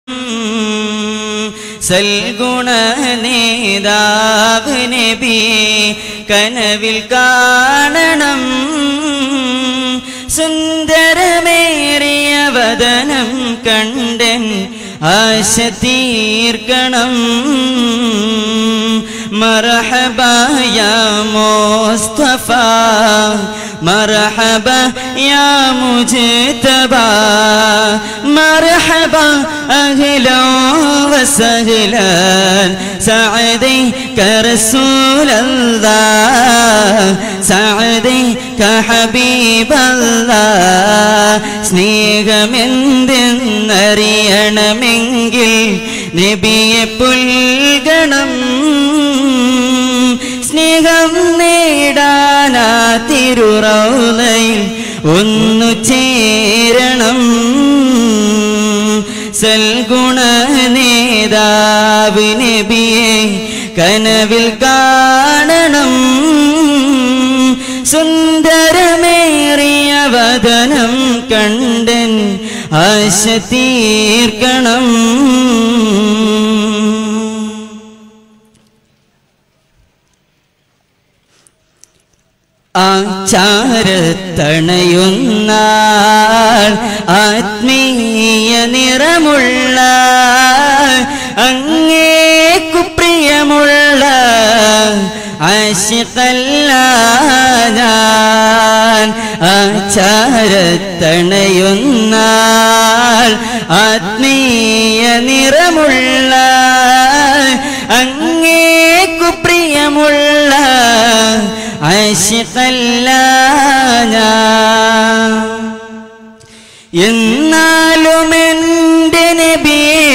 സൽഗുണ നേതാവ് നബി കനവിൽ കാണണം സുന്ദരമേറിയ വദനം കണ്ടൻ ആശ തീർക്കണം مرحبا يا مصطفى مرحبا يا مجتبى مرحبا أهلا وسهلا سعديك رسول الله سعديك حبيب الله സ്നേഹമെന്തെന്നറിയണമെങ്കിൽ നബിയെ പുൽഗണം സ്നേഹം നേടാനാ തിരുറൗലയിൽ ഒന്നു ചേരണം സൽഗുണ നേതാവ് നബിയെ കനവിൽ കാണണം സുന്ദരമേറിയ വദനം കണ്ടൻ ആശ തീർക്കണം ആചാരത്തണയുന്ന ആത്മീയ നിറമുള്ള അങ്ങേക്കു പ്രിയമുള്ള ആശിക്കല്ല ഞാൻ ആചാരത്തണയുന്ന ആത്മീയ നിറമുള്ള അങ്ങേക്കു പ്രിയമുള്ള ആശിക്കല്ല ഞാൻ എന്നാലും എൻ്റെ നബിയെ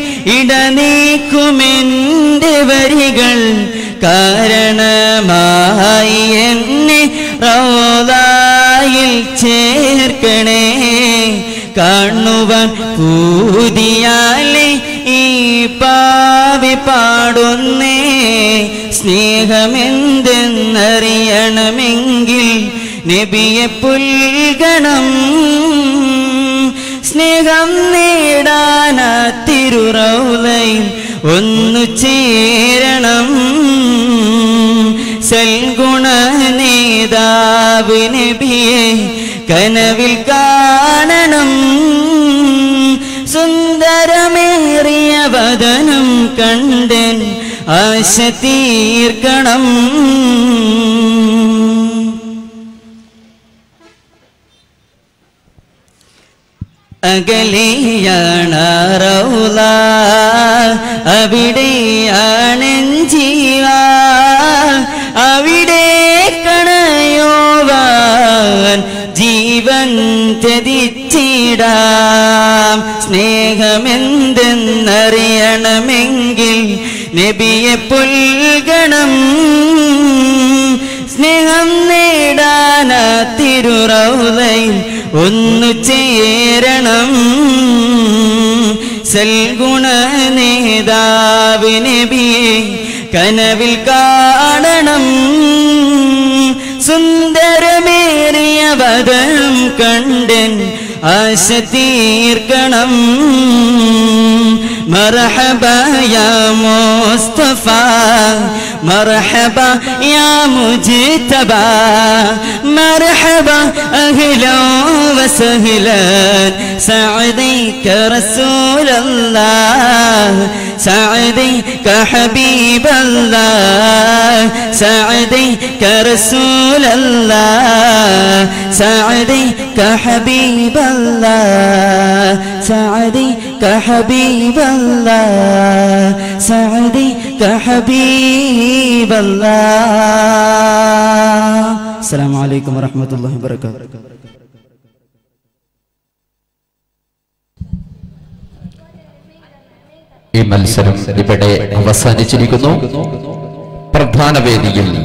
ഇടനീക്കുമെൻ്റെ വരികൾ കാരണമായി എന്നെ റോദായിൽ ചേർക്കണേ കാണുവാൻ പൂതിയാലെ ഈ പാവി പാടുന്നേ സ്നേഹമെന്തെന്നറിയണമെങ്കിൽ നബിയെ പുൽഗണം സ്നേഹം നേടാനാ തിരുറൗലയിൽ ഒന്നു ചേരണം സൽഗുണ നേതാവ് നബിയെ കനവിൽ കാണണം സുന്ദരമേറിയ വദനം കണ്ടൻ ആശ തീർക്കണം അകലെയാണ് റൗല അവിടെയാണ് ജീവ അവിടെ കണയോവാൻ ജീവൻ ത്യതിച്ചിടാം സ്നേഹമെന്തെന്നറിയണമെങ്കിൽ നബിയെ പുൽഗണം സ്നേഹം നേടാനാ തിരുറൗലയിൽ ഒന്നു ചേരണം സൽഗുണ നേതാവ് നബിയെ കനവിൽ കാണണം സുന്ദരമേറിയ വദനം കണ്ടൻ ആശ തീർക്കണം مرحبا يا مصطفى مرحبا يا مجتبى مرحبا أهلا وسهلا سعديك رسول الله سعديك حبيب الله سعديك رسول الله سعديك حبيب الله سعديك حبيب الله سعديك حبيب الله السلام عليكم ورحمة الله وبركاته ഈ മത്സരം ഇവിടെ അവസാനിച്ചിരിക്കുന്നു പ്രധാന വേദിയിൽ